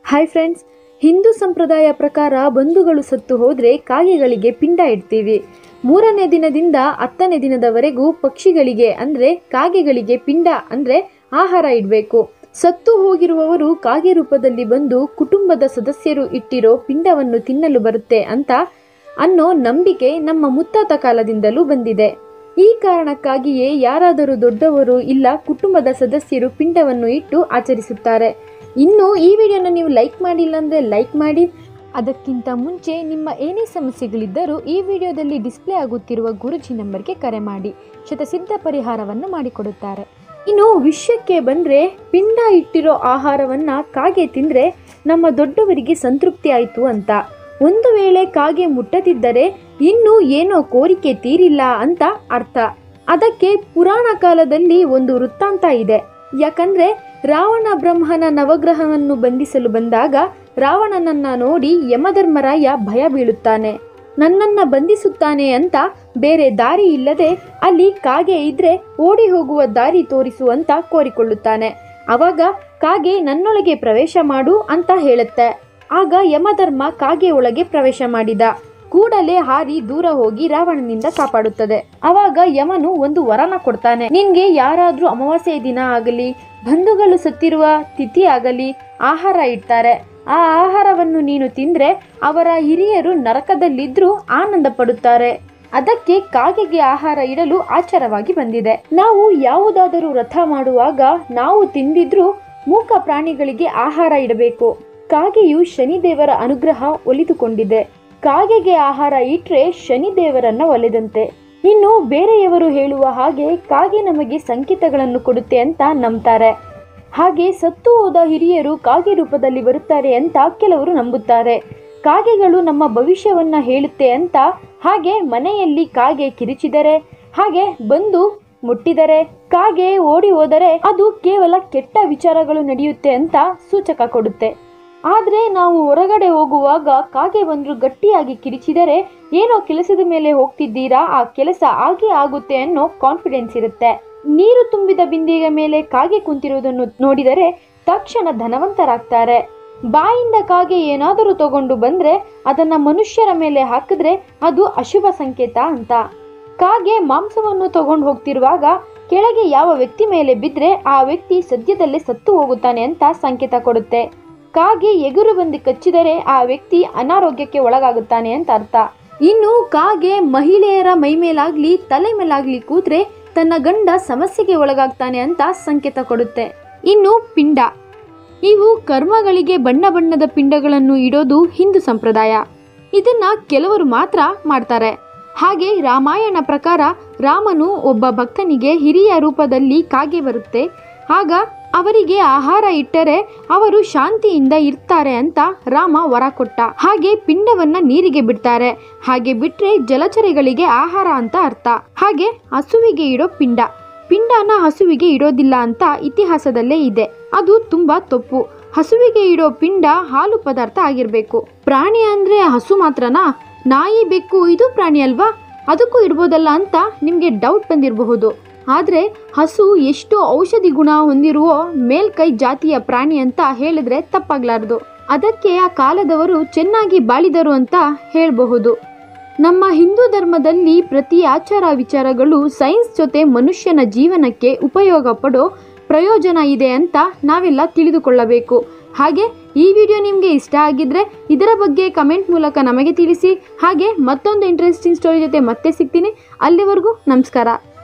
hi friends Hindu ಸಂಪ್ರದಾಯ ಪ್ರಕಾರ ಬಂಧುಗಳು ಸತ್ತು ಹೋದರೆ ಕಾಗೆಗಳಿಗೆ ಪಿಂಡ ಇಡ್ತೀವಿ ಮೂರನೇ ದಿನದಿಂದ ಹತ್ತನೇ ದಿನದವರೆಗೂ ಪಕ್ಷಿಗಳಿಗೆ ಅಂದರೆ ಕಾಗೆಗಳಿಗೆ ಪಿಂಡ ಅಂದರೆ ಆಹಾರ ಇಡಬೇಕು ಸತ್ತು ಹೋಗಿರುವವರು ಕಾಗೆ ರೂಪದಲ್ಲಿ ಬಂದು ಕುಟುಂಬದ ಸದಸ್ಯರು ಇಟ್ಟಿರೋ ಪಿಂಡವನ್ನು ತಿನ್ನಲು ಬರುತ್ತೆ ಅಂತ ಅನ್ನೋ ನಂಬಿಕೆ ನಮ್ಮ ಮುತ್ತಾತ ಕಾಲದಿಂದಲೂ ಬಂದಿದೆ ಈ ಕಾರಣಕ್ಕಾಗಿಯೇ ಯಾರಾದರೂ ದೊಡ್ಡವರು ಇಲ್ಲ ಕುಟುಂಬದ ಸದಸ್ಯರು ಪಿಂಡವನ್ನು ಇಟ್ಟು ಆಚರಿಸುತ್ತಾರೆ ಇನ್ನು ಈ ವಿಡಿಯೋನ ನೀವು ಲೈಕ್ ಮಾಡಿಲ್ಲ ಅಂದರೆ ಲೈಕ್ ಮಾಡಿ ಅದಕ್ಕಿಂತ ಮುಂಚೆ ನಿಮ್ಮ ಏನೇ ಸಮಸ್ಯೆಗಳಿದ್ದರೂ ಈ ವಿಡಿಯೋದಲ್ಲಿ ಡಿಸ್ಪ್ಲೇ ಆಗುತ್ತಿರುವ ಗುರುಜಿ ನಂಬರ್ಗೆ ಕರೆ ಮಾಡಿ ಶತಸಿದ್ಧ ಪರಿಹಾರವನ್ನು ಮಾಡಿಕೊಡುತ್ತಾರೆ ಇನ್ನು ವಿಷಯಕ್ಕೆ ಬಂದರೆ ಪಿಂಡ ಇಟ್ಟಿರೋ ಆಹಾರವನ್ನ ಕಾಗೆ ತಿಂದರೆ ನಮ್ಮ ದೊಡ್ಡವರಿಗೆ ಸಂತೃಪ್ತಿ ಆಯಿತು ಅಂತ ಒಂದು ವೇಳೆ ಕಾಗೆ ಮುಟ್ಟದಿದ್ದರೆ ಇನ್ನೂ ಏನೋ ಕೋರಿಕೆ ತೀರಿಲ್ಲ ಅಂತ ಅರ್ಥ ಅದಕ್ಕೆ ಪುರಾಣ ಕಾಲದಲ್ಲಿ ಒಂದು ವೃತ್ತಾಂತ ಇದೆ ಯಾಕಂದ್ರೆ ರಾವಣ ಬ್ರಹ್ಮನ ನವಗ್ರಹವನ್ನು ಬಂಧಿಸಲು ಬಂದಾಗ ರಾವಣನನ್ನ ನೋಡಿ ಯಮಧರ್ಮರಾಯ ಭಯ ಬೀಳುತ್ತಾನೆ ನನ್ನನ್ನ ಬಂಧಿಸುತ್ತಾನೆ ಅಂತ ಬೇರೆ ದಾರಿ ಇಲ್ಲದೆ ಅಲ್ಲಿ ಕಾಗೆ ಇದ್ರೆ ಓಡಿ ಹೋಗುವ ದಾರಿ ತೋರಿಸು ಅಂತ ಕೋರಿಕೊಳ್ಳುತ್ತಾನೆ ಅವಾಗ ಕಾಗೆ ನನ್ನೊಳಗೆ ಪ್ರವೇಶ ಮಾಡು ಅಂತ ಹೇಳುತ್ತೆ ಆಗ ಯಮಧರ್ಮ ಕಾಗೆ ಒಳಗೆ ಪ್ರವೇಶ ಮಾಡಿದ ಕೂಡಲೇ ಹಾರಿ ದೂರ ಹೋಗಿ ರಾವಣನಿಂದ ಕಾಪಾಡುತ್ತದೆ ಅವಾಗ ಯಮನು ಒಂದು ವರನ ಕೊಡ್ತಾನೆ ನಿನ್ಗೆ ಯಾರಾದ್ರೂ ಅಮಾವಾಸ್ಯೆ ದಿನ ಆಗಲಿ ಬಂಧುಗಳು ಸತ್ತಿರುವ ತಿಥಿ ಆಗಲಿ ಆಹಾರ ಇಡ್ತಾರೆ ಆ ಆಹಾರವನ್ನು ನೀನು ತಿಂದ್ರೆ ಅವರ ಹಿರಿಯರು ನರಕದಲ್ಲಿದ್ರೂ ಆನಂದ ಪಡುತ್ತಾರೆ ಅದಕ್ಕೆ ಕಾಗೆಗೆ ಆಹಾರ ಇಡಲು ಆಚಾರವಾಗಿ ಬಂದಿದೆ ನಾವು ಯಾವುದಾದರೂ ರಥ ಮಾಡುವಾಗ ನಾವು ತಿಂದಿದ್ರೂ ಮೂಕ ಪ್ರಾಣಿಗಳಿಗೆ ಆಹಾರ ಇಡಬೇಕು ಕಾಗೆಯು ಶನಿದೇವರ ಅನುಗ್ರಹ ಒಲಿದುಕೊಂಡಿದೆ ಕಾಗೆಗೆ ಆಹಾರ ಇಟ್ರೆ ಶನಿದೇವರನ್ನ ಒಲೆದಂತೆ ಇನ್ನು ಬೇರೆಯವರು ಹೇಳುವ ಹಾಗೆ ಕಾಗೆ ನಮಗೆ ಸಂಕೇತಗಳನ್ನು ಕೊಡುತ್ತೆ ಅಂತ ನಂಬ್ತಾರೆ ಹಾಗೆ ಸತ್ತು ಹೋದ ಹಿರಿಯರು ಕಾಗೆ ರೂಪದಲ್ಲಿ ಬರುತ್ತಾರೆ ಅಂತ ಕೆಲವರು ನಂಬುತ್ತಾರೆ ಕಾಗೆಗಳು ನಮ್ಮ ಭವಿಷ್ಯವನ್ನ ಹೇಳುತ್ತೆ ಅಂತ ಹಾಗೆ ಮನೆಯಲ್ಲಿ ಕಾಗೆ ಕಿರಿಚಿದರೆ ಹಾಗೆ ಬಂದು ಮುಟ್ಟಿದರೆ ಕಾಗೆ ಓಡಿ ಹೋದರೆ ಅದು ಕೇವಲ ಕೆಟ್ಟ ವಿಚಾರಗಳು ನಡೆಯುತ್ತೆ ಅಂತ ಸೂಚಕ ಕೊಡುತ್ತೆ ಆದ್ರೆ ನಾವು ಹೊರಗಡೆ ಹೋಗುವಾಗ ಕಾಗೆ ಬಂದ್ರು ಗಟ್ಟಿಯಾಗಿ ಕಿರಿಚಿದರೆ ಏನೋ ಕೆಲಸದ ಮೇಲೆ ಹೋಗ್ತಿದ್ದೀರಾ ಆ ಕೆಲಸ ಆಗೇ ಆಗುತ್ತೆ ಅನ್ನೋ ಕಾನ್ಫಿಡೆನ್ಸ್ ಇರುತ್ತೆ ನೀರು ತುಂಬಿದ ಬಿಂದಿಗೆ ಮೇಲೆ ಕಾಗೆ ಕುಂತಿರುವುದನ್ನು ನೋಡಿದರೆ ತಕ್ಷಣ ಧನವಂತರಾಗ್ತಾರೆ ಬಾಯಿಂದ ಕಾಗೆ ಏನಾದರೂ ತಗೊಂಡು ಬಂದ್ರೆ ಅದನ್ನ ಮನುಷ್ಯರ ಮೇಲೆ ಹಾಕಿದ್ರೆ ಅದು ಅಶುಭ ಸಂಕೇತ ಅಂತ ಕಾಗೆ ಮಾಂಸವನ್ನು ತಗೊಂಡು ಹೋಗ್ತಿರುವಾಗ ಕೆಳಗೆ ಯಾವ ವ್ಯಕ್ತಿ ಮೇಲೆ ಬಿದ್ರೆ ಆ ವ್ಯಕ್ತಿ ಸದ್ಯದಲ್ಲೇ ಸತ್ತು ಹೋಗುತ್ತಾನೆ ಅಂತ ಸಂಕೇತ ಕೊಡುತ್ತೆ ಕಾಗೆ ಎಗುರು ಬಂದು ಕಚ್ಚಿದರೆ ಆ ವ್ಯಕ್ತಿ ಅನಾರೋಗ್ಯಕ್ಕೆ ಒಳಗಾಗುತ್ತಾನೆ ಅಂತ ಅರ್ಥ ಇನ್ನು ಕಾಗೆ ಮಹಿಳೆಯರ ಮೈ ಮೇಲಾಗ್ಲಿ ತಲೆ ಮೇಲಾಗ್ಲಿ ಕೂತ್ರೆ ತನ್ನ ಗಂಡ ಸಮಸ್ಯೆಗೆ ಒಳಗಾಗ್ತಾನೆ ಅಂತ ಸಂಕೇತ ಕೊಡುತ್ತೆ ಇನ್ನು ಪಿಂಡ ಇವು ಕರ್ಮಗಳಿಗೆ ಬಣ್ಣ ಬಣ್ಣದ ಪಿಂಡಗಳನ್ನು ಇಡೋದು ಹಿಂದೂ ಸಂಪ್ರದಾಯ ಇದನ್ನ ಕೆಲವರು ಮಾತ್ರ ಮಾಡ್ತಾರೆ ಹಾಗೆ ರಾಮಾಯಣ ಪ್ರಕಾರ ರಾಮನು ಒಬ್ಬ ಭಕ್ತನಿಗೆ ಹಿರಿಯ ರೂಪದಲ್ಲಿ ಕಾಗೆ ಬರುತ್ತೆ ಆಗ ಅವರಿಗೆ ಆಹಾರ ಇಟ್ಟರೆ ಅವರು ಶಾಂತಿಯಿಂದ ಇರ್ತಾರೆ ಅಂತ ರಾಮ ವರ ಕೊಟ್ಟ ಹಾಗೆ ಪಿಂಡವನ್ನ ನೀರಿಗೆ ಬಿಡ್ತಾರೆ ಹಾಗೆ ಬಿಟ್ರೆ ಜಲಚರಿಗಳಿಗೆ ಆಹಾರ ಅಂತ ಅರ್ಥ ಹಾಗೆ ಹಸುವಿಗೆ ಇಡೋ ಪಿಂಡ ಪಿಂಡನ ಹಸುವಿಗೆ ಇಡೋದಿಲ್ಲ ಅಂತ ಇತಿಹಾಸದಲ್ಲೇ ಇದೆ ಅದು ತುಂಬಾ ತಪ್ಪು ಹಸುವಿಗೆ ಇಡೋ ಪಿಂಡ ಹಾಲು ಪದಾರ್ಥ ಆಗಿರ್ಬೇಕು ಪ್ರಾಣಿ ಅಂದ್ರೆ ಹಸು ಮಾತ್ರನಾ ನಾಯಿ ಬೆಕ್ಕು ಇದು ಪ್ರಾಣಿ ಅಲ್ವಾ ಅದಕ್ಕೂ ಇಡ್ಬೋದಲ್ಲ ಅಂತ ನಿಮಗೆ ಡೌಟ್ ಬಂದಿರಬಹುದು ಆದರೆ ಹಸು ಎಷ್ಟು ಔಷಧಿ ಗುಣ ಹೊಂದಿರುವ ಮೇಲ್ಕೈ ಜಾತಿಯ ಪ್ರಾಣಿ ಅಂತ ಹೇಳಿದ್ರೆ ತಪ್ಪಾಗ್ಲಾರ್ದು ಅದಕ್ಕೆ ಆ ಕಾಲದವರು ಚೆನ್ನಾಗಿ ಬಾಳಿದರು ಅಂತ ಹೇಳಬಹುದು ನಮ್ಮ ಹಿಂದೂ ಧರ್ಮದಲ್ಲಿ ಪ್ರತಿ ಆಚಾರ ವಿಚಾರಗಳು ಸೈನ್ಸ್ ಜೊತೆ ಮನುಷ್ಯನ ಜೀವನಕ್ಕೆ ಉಪಯೋಗ ಪಡೋ ಪ್ರಯೋಜನ ಇದೆ ಅಂತ ನಾವೆಲ್ಲ ತಿಳಿದುಕೊಳ್ಳಬೇಕು ಹಾಗೆ ಈ ವಿಡಿಯೋ ನಿಮಗೆ ಇಷ್ಟ ಆಗಿದ್ರೆ ಇದರ ಬಗ್ಗೆ ಕಮೆಂಟ್ ಮೂಲಕ ನಮಗೆ ತಿಳಿಸಿ ಹಾಗೆ ಮತ್ತೊಂದು ಇಂಟ್ರೆಸ್ಟಿಂಗ್ ಸ್ಟೋರಿ ಜೊತೆ ಮತ್ತೆ ಸಿಗ್ತೀನಿ ಅಲ್ಲಿವರೆಗೂ ನಮಸ್ಕಾರ